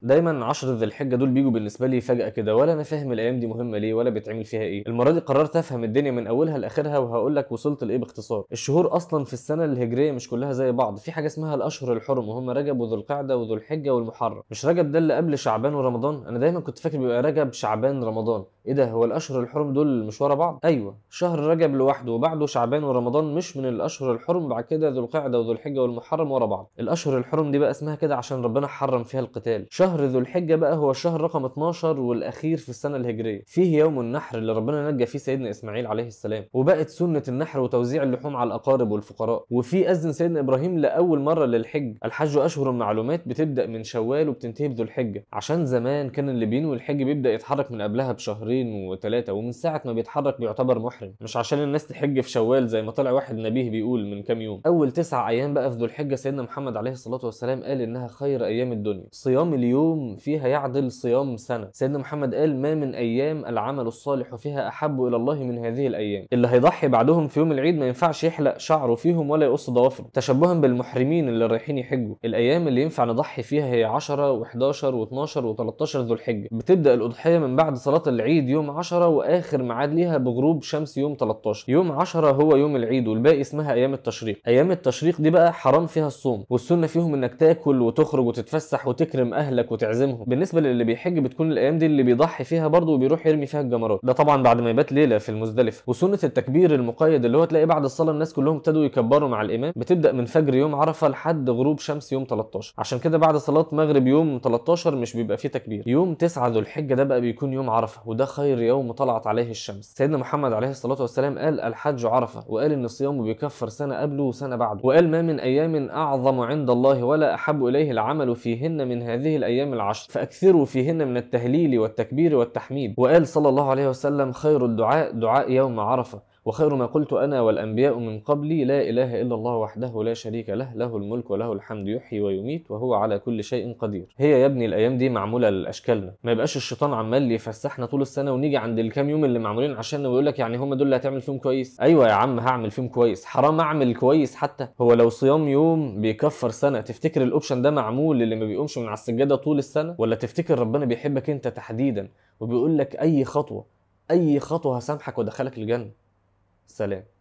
دايما عشر ذي الحجه دول بيجوا بالنسبه لي فجاه كده ولا انا فاهم الايام دي مهمه ليه ولا بيتعمل فيها ايه المره دي قررت افهم الدنيا من اولها لاخرها وهقول لك وصلت لايه باختصار الشهور اصلا في السنه الهجريه مش كلها زي بعض في حاجه اسمها الاشهر الحرم وهم رجب وذو القعده وذو الحجه والمحرم مش رجب ده اللي قبل شعبان ورمضان انا دايما كنت فاكر بيبقى رجب شعبان رمضان ايه ده هو الاشهر الحرم دول مش ورا بعض ايوه شهر رجب لوحده وبعده شعبان ورمضان مش من الاشهر الحرم بعد كده ذو القعده وذو الحجه والمحرم ورا بعض الاشهر الحرم دي بقى اسمها كده عشان ربنا حرم فيها القتال شهر ذو الحجه بقى هو الشهر رقم 12 والاخير في السنه الهجريه فيه يوم النحر اللي ربنا نجى فيه سيدنا اسماعيل عليه السلام وبقت سنه النحر وتوزيع اللحوم على الاقارب والفقراء وفي اذن سيدنا ابراهيم لاول مره للحج الحج اشهر معلومات بتبدا من شوال وبتنتهي بذو الحجه عشان زمان كان اللي بينوي الحج بيبدا يتحرك من قبلها بشهرين وثلاثه ومن ساعه ما بيتحرك بيعتبر محرم مش عشان الناس تحج في شوال زي ما طلع واحد نبيه بيقول من كام يوم اول تسع ايام بقى في ذو الحجه سيدنا محمد عليه الصلاه والسلام قال انها خير ايام الدنيا صيام اليوم فيها يعدل صيام سنه سيدنا محمد قال ما من ايام العمل الصالح فيها احب الى الله من هذه الايام اللي هيضحي بعدهم في يوم العيد ما ينفعش يحلق شعره فيهم ولا يقص ضوافره تشبها بالمحرمين اللي رايحين يحجوا الايام اللي ينفع نضحي فيها هي 10 و11 و12 و13 ذو الحجه بتبدا الاضحيه من بعد صلاه العيد يوم 10 واخر ميعاد ليها بغروب شمس يوم 13 يوم 10 هو يوم العيد والباقي اسمها ايام التشريق ايام التشريق دي بقى حرام فيها الصوم والسنه فيهم انك تاكل وتخرج وتتفسح وتكرم اهلك وتعزمهم بالنسبه للي بيحج بتكون الايام دي اللي بيضحي فيها برضه وبيروح يرمي فيها الجمرات ده طبعا بعد ما يبات ليله في المزدلفه وسنه التكبير المقيد اللي هو تلاقي بعد الصلاه الناس كلهم ابتدوا يكبروا مع الامام بتبدا من فجر يوم عرفه لحد غروب شمس يوم 13 عشان كده بعد صلاه مغرب يوم 13 مش بيبقى فيه تكبير يوم 9 ذو الحجه ده بقى بيكون يوم عرفه وده خير يوم طلعت عليه الشمس سيدنا محمد عليه الصلاه والسلام قال الحج عرفه وقال ان الصيام بيكفر سنه قبله وسنه بعده وقال ما من ايام اعظم عند الله ولا احب اليه العمل فيهن من هذه الايام العشر فاكثروا فيهن من التهليل والتكبير والتحميد وقال صلى الله عليه وسلم خير الدعاء دعاء يوم عرفه وخير ما قلت انا والانبياء من قبلي لا اله الا الله وحده لا شريك له له الملك وله الحمد يحيي ويميت وهو على كل شيء قدير هي يا ابني الايام دي معموله لاشكالنا ما يبقاش الشيطان عمال يفسحنا طول السنه ونيجي عند الكام يوم اللي معمولين عشاننا ويقول لك يعني هم دول اللي هتعمل فيهم كويس ايوه يا عم هعمل فيهم كويس حرام اعمل كويس حتى هو لو صيام يوم بيكفر سنه تفتكر الاوبشن ده معمول اللي ما بيقومش من على السجاده طول السنه ولا تفتكر ربنا بيحبك انت تحديدا وبيقول لك اي خطوه اي خطوه هسامحك وادخلك الجنه سلام